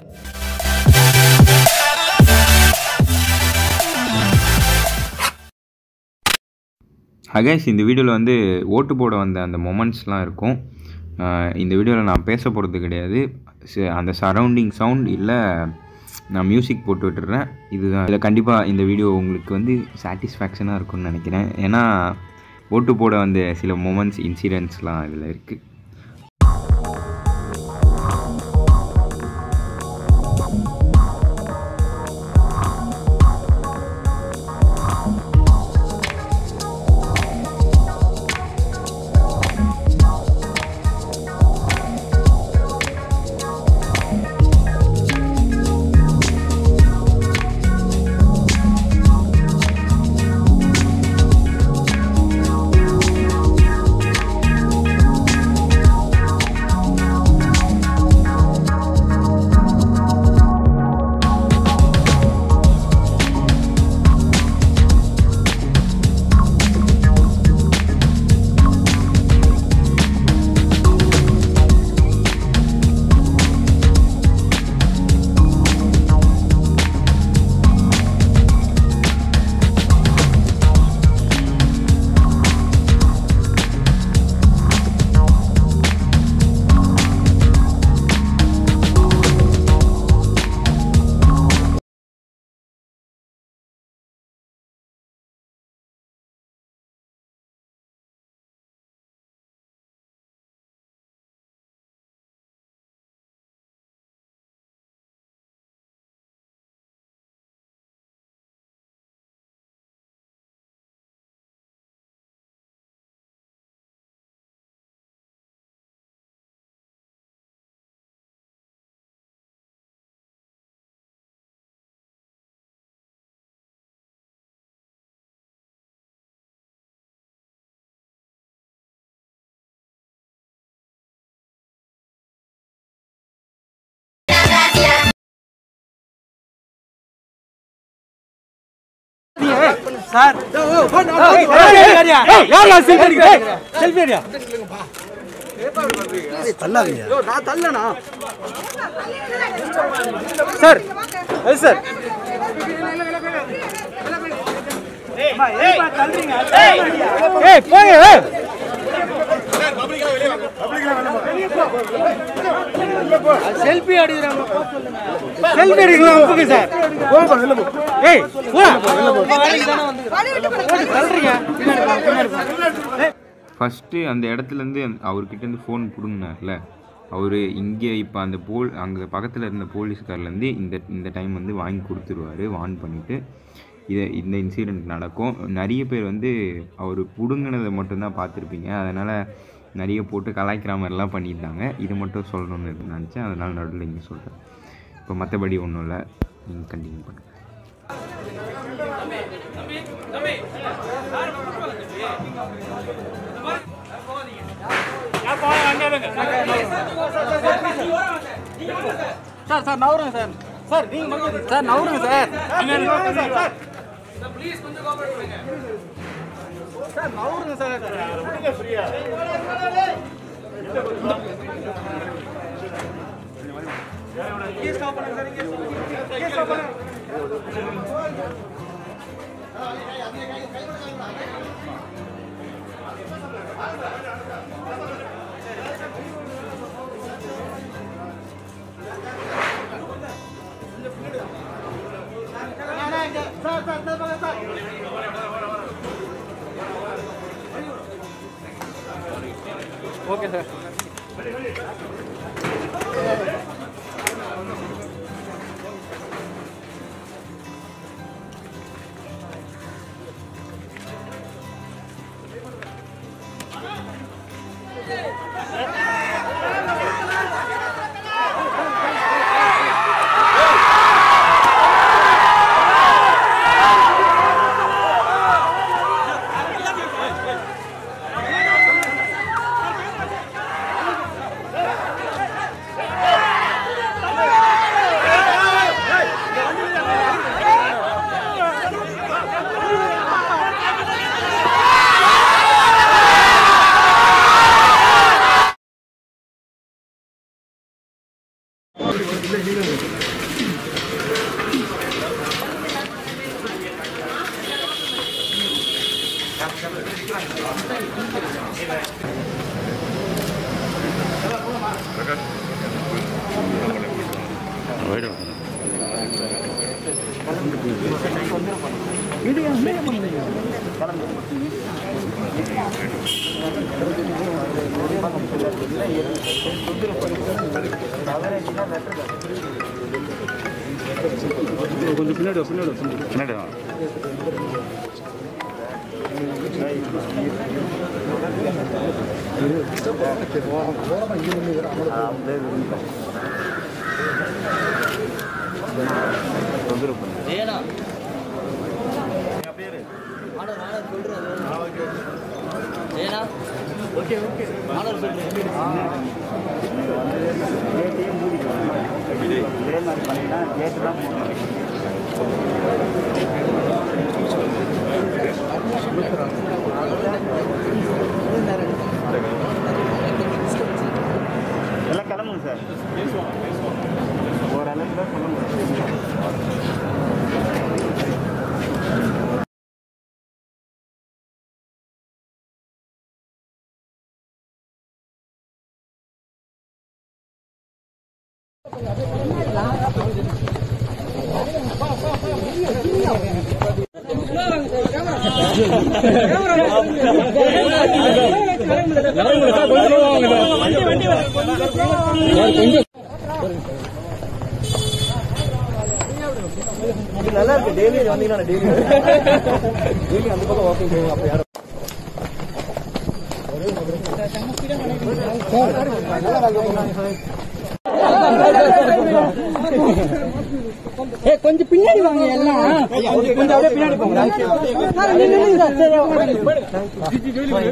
ஹகைஸ் இந்த வீடியோவில் வந்து ஓட்டு போட வந்த அந்த மொமெண்ட்ஸ்லாம் இருக்கும் ஆஹ் இந்த வீடியோவில் நான் பேச போகிறது கிடையாது ச- அந்த சரௌண்டிங் சவுண்ட் இல்லை நான் மியூசிக் போட்டு விட்டுறேன் இதுதான் இதில் கண்டிப்பாக இந்த வீடியோ உங்களுக்கு வந்து சாட்டிஸ்ஃபேக்ஷனாக இருக்கும்னு நினைக்கிறேன் ஏன்னா ஓட்டு போட வந்த சில மொமெண்ட்ஸ் இன்சிடென்ட்ஸ்லாம் இதில் இருக்குது சார் செல்ஃபி அடியா நான் தள்ளனா சார் எது சார் ஏய் போங்க ஏய். செல்ஃபி அடிக்கிறாங்க செல்ஃபி அடிக்கலாம் அனுப்புங்க சார் ஏய் போடா. தள்ளுறீங்க ஃபஸ்ட்டு அந்த இடத்துலேருந்து அவர்கிட்டேருந்து ஃபோன் பிடுங்கினார்ல அவர் இங்கே இப்போ அந்த போல் அங்கே பக்கத்தில் இருந்த போலீஸ்கார்லேருந்து இந்த இந்த டைம் வந்து வாங்கி கொடுத்துருவாரு வார்ன் பண்ணிவிட்டு இதை இந்த இன்சிடெண்ட் நடக்கும் நிறைய பேர் வந்து அவர் பிடுங்கினதை மட்டும்தான் பார்த்துருப்பீங்க அதனால் நிறைய போட்டு கலாய்க்கிற மாதிரிலாம் பண்ணியிருந்தாங்க இது மட்டும் சொல்லணும்னு நினச்சேன் அதனால் நடுவில் இங்கே சொல்கிறேன் இப்போ மற்றபடி ஒன்றும் இல்லை நீங்கள் கண்டினியூ பண்ணுங்கள் சார் சார் நவருங்க சார் சார் நீங்க மட்டும் சார் நவருங்க சார் சார் சார் நவருங்க சார் விடுங்க ஃப்ரீயா ஸ்டாப் பண்ணுங்க சார் இங்கே ஸ்டாப் பண்ணுங்க sir sir sir sir okay sir எல்லாம் கிளம்புங்க சார் ஓரளவுக்கு தான் சொல்ல முடியும் நல்லா இருக்கு டெய்லி வந்தீங்கன்னா டெய்லி டெய்லி அந்த பக்கம் வாக்கிங் போவோம் அப்ப யாரும் கொஞ்சம் பின்னாடி வாங்க எல்லாம் கொஞ்சம் அப்படியே பின்னாடி போங்க சார், நீங்க நில்லுங்க சார். சரி, ஓகே.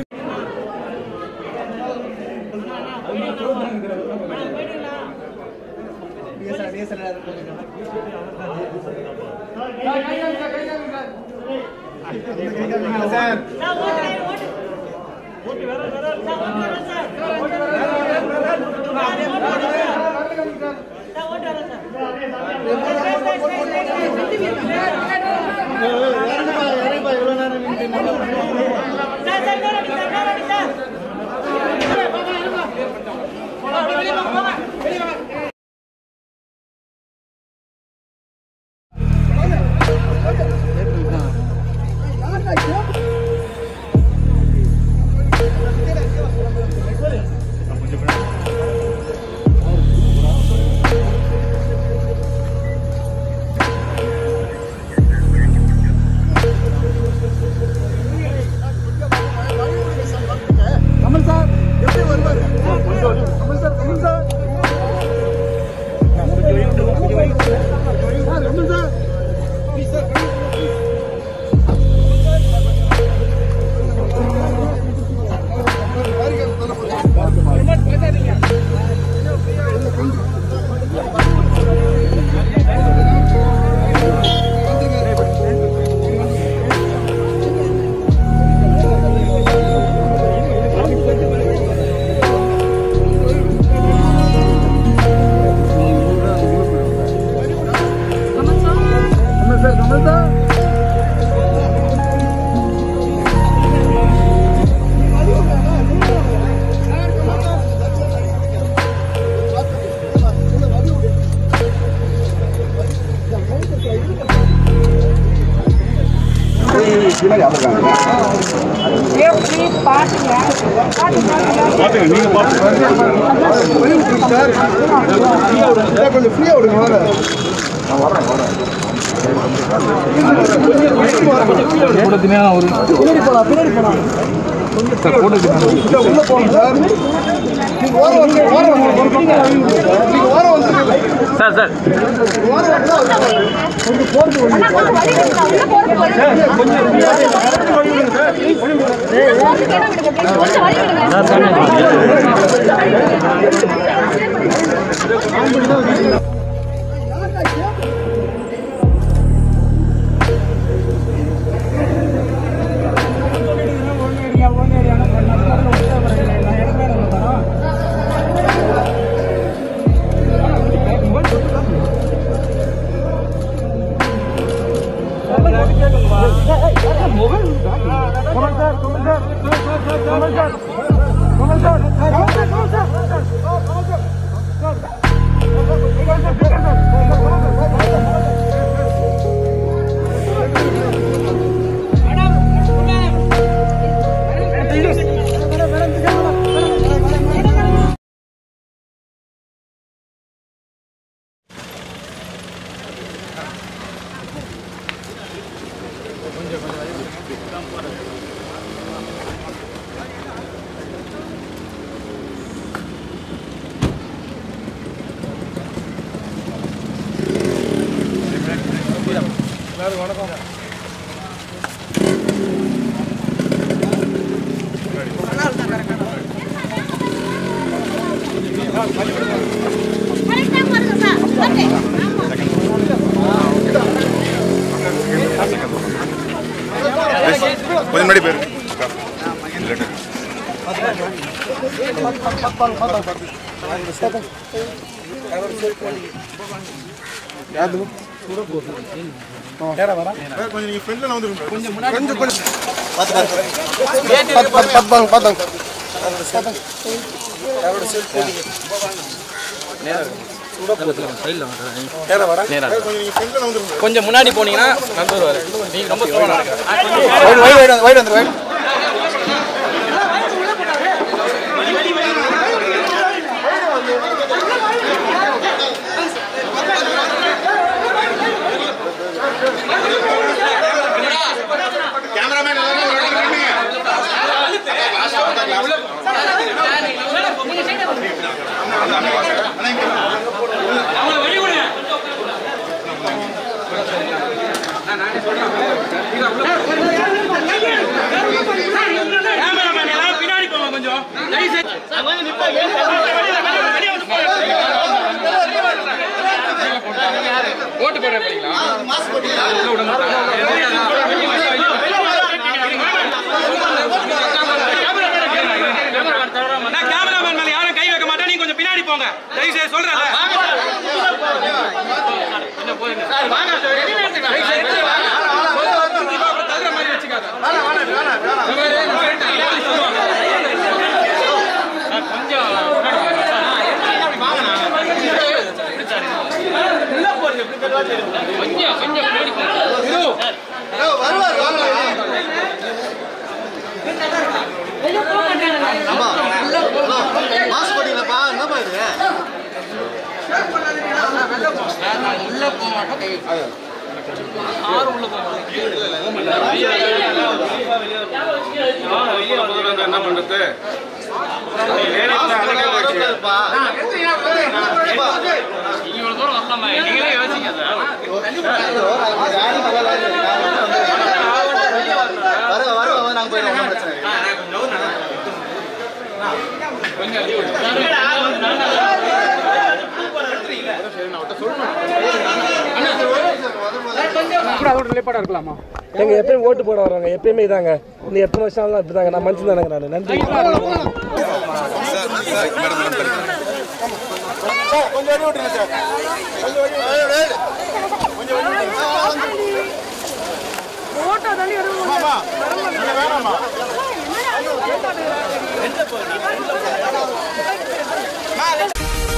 கொஞ்சம் ஃப்ரீயா விடுங்க வாங்க பின்னாடி போலாம் பின்னாடி போலாம் இல்ல, உள்ள போங்க சார் நீங்க ஓரம் வந்து ஓரம் வந்து நீங்க ஓரம் வந்து சார் சார் ஓரம் வந்தா கொஞ்சம் போறது ஒண்ணு ஓகே கரெக்டா பாருங்க சார் ஓகே ஆமா கொஞ்சம் முன்னாடி போயிரு கொஞ்சம் நீங்க ஃப்ரெண்ட்ல வந்து கொஞ்சம் கொஞ்சம் கொஞ்சம் பார்த்து பார்த்து பார்த்து பார்த்து கொஞ்சம் நீங்க ஃப்ரெண்ட்ல வந்து கொஞ்சம் முன்னாடி போனீங்கன்னா நந்து வருவாரு நீங்க ரொம்ப ஸ்லோவா நடக்க வைடு வைடு வைடு வந்து வைடு பின்னாடி போங்க கொஞ்சம் ஓட்டு போட போறீங்களா நான் கேமராமேன் மேல யாரும் கை வைக்க மாட்டேன் நீங்க கொஞ்சம் பின்னாடி போங்க தயவு செய்து சொல்றேன் மாஸ்க் போட்டீங்களா என்னப்பா இது என்ன பண்றது இவ்வளவு தூரம் வரலாமா நீங்களே யோசிங்க வர வர நாங்க போயிடுவோம் ஒண்ணும் பிரச்சனை இல்லை. கூட அதோட நிலைப்பாடா இருக்கலாமா எங்க எப்பயும் ஓட்டு போட வர்றாங்க எப்பயுமே இதாங்க இந்த எத்தனை வருஷம் ஆனாலும் இப்படிதாங்க நான் மனுஷன் தானங்க நான் நன்றி சார், கொஞ்சம் வழி விட்டுருங்க சார் கொஞ்சம் வழி விட்டுருங்க. கொஞ்சம் வழி விட்டுருங்க. போட்டோ தாண்டி ஆமாம்மா. இங்க வேணாம்மா வருவோம்